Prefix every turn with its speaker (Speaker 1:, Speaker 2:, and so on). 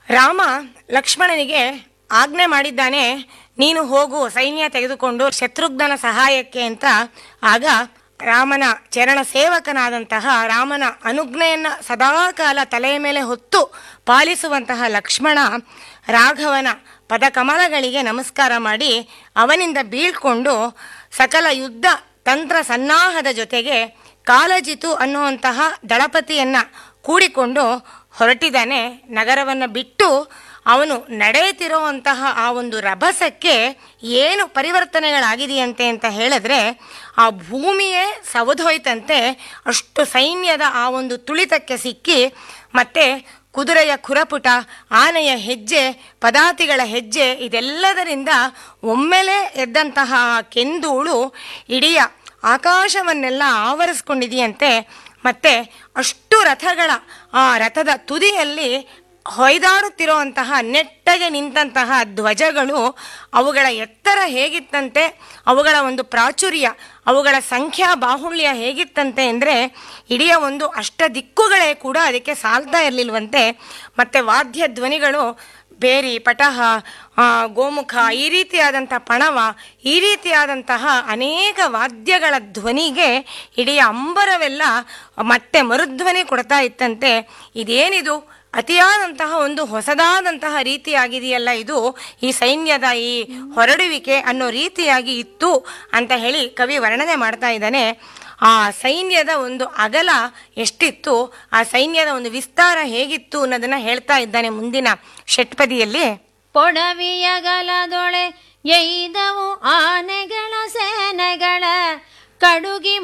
Speaker 1: ರಾಮ ಲಕ್ಷ್ಮಣನಿಗೆ ಆಜ್ಞೆ ಮಾಡಿದ್ದಾನೆ ನೀನು ಹೋಗು ಸೈನ್ಯ ತೆಗೆದುಕೊಂಡು ಶತ್ರುಘ್ನನ ಸಹಾಯಕ್ಕೆ ಅಂತ ಆಗ ರಾಮನ ಚರಣ ಸೇವಕನಾದಂತಹ ರಾಮನ ಅನುಜ್ಞೆಯನ್ನ ಸದಾಕಾಲ ತಲೆಯ ಮೇಲೆ ಹೊತ್ತು ಪಾಲಿಸುವಂತಹ ಲಕ್ಷ್ಮಣ ರಾಘವನ ಪದಕಮಲಗಳಿಗೆ ನಮಸ್ಕಾರ ಮಾಡಿ ಅವನಿಂದ ಬೀಳ್ಕೊಂಡು ಸಕಲ ಯುದ್ಧ ತಂತ್ರ ಸನ್ನಾಹದ ಜೊತೆಗೆ ಕಾಲಜಿತು ಅನ್ನುವಂತಹ ದಳಪತಿಯನ್ನ ಕೂಡಿಕೊಂಡು ಹೊರಟಿದ್ದಾನೆ ನಗರವನ್ನು ಬಿಟ್ಟು ಅವನು ನಡೆಯುತ್ತಿರುವಂತಹ ಆ ಒಂದು ರಭಸಕ್ಕೆ ಏನು ಪರಿವರ್ತನೆಗಳಾಗಿದೆಯಂತೆ ಅಂತ ಹೇಳಿದ್ರೆ ಆ ಭೂಮಿಯೇ ಸವದೋಯ್ತಂತೆ ಅಷ್ಟು ಸೈನ್ಯದ ಆ ಒಂದು ತುಳಿತಕ್ಕೆ ಸಿಕ್ಕಿ ಮತ್ತೆ ಕುದುರೆಯ ಖುರಪುಟ ಆನೆಯ ಹೆಜ್ಜೆ ಪದಾತಿಗಳ ಹೆಜ್ಜೆ ಇದೆಲ್ಲದರಿಂದ ಒಮ್ಮೆಲೆ ಎದ್ದಂತಹ ಆ ಕೆಂದೂಳು ಇಡೀ ಆಕಾಶವನ್ನೆಲ್ಲ ಆವರಿಸ್ಕೊಂಡಿದೆಯಂತೆ ಮತ್ತೆ ಅಷ್ಟು ರಥಗಳ ಆ ರಥದ ತುದಿಯಲ್ಲಿ ಹೊಯ್ದಾಡುತ್ತಿರುವಂತಹ ನೆಟ್ಟಗೆ ನಿಂತಹ ಧ್ವಜಗಳು ಅವುಗಳ ಎತ್ತರ ಹೇಗಿತ್ತಂತೆ ಅವುಗಳ ಒಂದು ಪ್ರಾಚುರ್ಯ ಅವುಗಳ ಸಂಖ್ಯಾ ಬಾಹುಳ್ಯ ಹೇಗಿತ್ತಂತೆ ಅಂದರೆ ಇಡೀ ಒಂದು ಅಷ್ಟ ದಿಕ್ಕುಗಳೇ ಕೂಡ ಅದಕ್ಕೆ ಸಾಲ್ತಾ ಇರಲಿಲ್ವಂತೆ ಮತ್ತೆ ವಾದ್ಯ ಧ್ವನಿಗಳು ಬೇರಿ ಪಟಹ ಆ, ಗೋಮುಖ ಈ ರೀತಿಯಾದಂಥ ಪಣವ ಈ ರೀತಿಯಾದಂತಹ ಅನೇಕ ವಾದ್ಯಗಳ ಧ್ವನಿಗೆ ಇಡೀ ಅಂಬರವೆಲ್ಲ ಮತ್ತೆ ಮರುಧ್ವನಿ ಕೊಡ್ತಾ ಇತ್ತಂತೆ ಇದೇನಿದು ಅತಿಯಾದಂತಹ ಒಂದು ಹೊಸದಾದಂತಹ ರೀತಿಯಾಗಿದೆಯಲ್ಲ ಇದು ಈ ಸೈನ್ಯದ ಈ ಹೊರಡುವಿಕೆ ಅನ್ನೋ ರೀತಿಯಾಗಿ ಇತ್ತು ಅಂತ ಹೇಳಿ ಕವಿ ವರ್ಣನೆ ಮಾಡ್ತಾ ಇದ್ದಾನೆ ಆ ಸೈನ್ಯದ ಒಂದು ಅಗಲ ಎಷ್ಟಿತ್ತು ಆ ಸೈನ್ಯದ ಒಂದು ವಿಸ್ತಾರ ಹೇಗಿತ್ತು ಅನ್ನೋದನ್ನ ಹೇಳ್ತಾ ಇದ್ದಾನೆ ಮುಂದಿನ ಷಟ್ಪದಿಯಲ್ಲಿ
Speaker 2: ಪೊಡವಿಯಗಲದೊಳೆ ಎಯ್ದವು ಆನೆಗಳ ಸೇನೆಗಳ ಕಡುಗಿ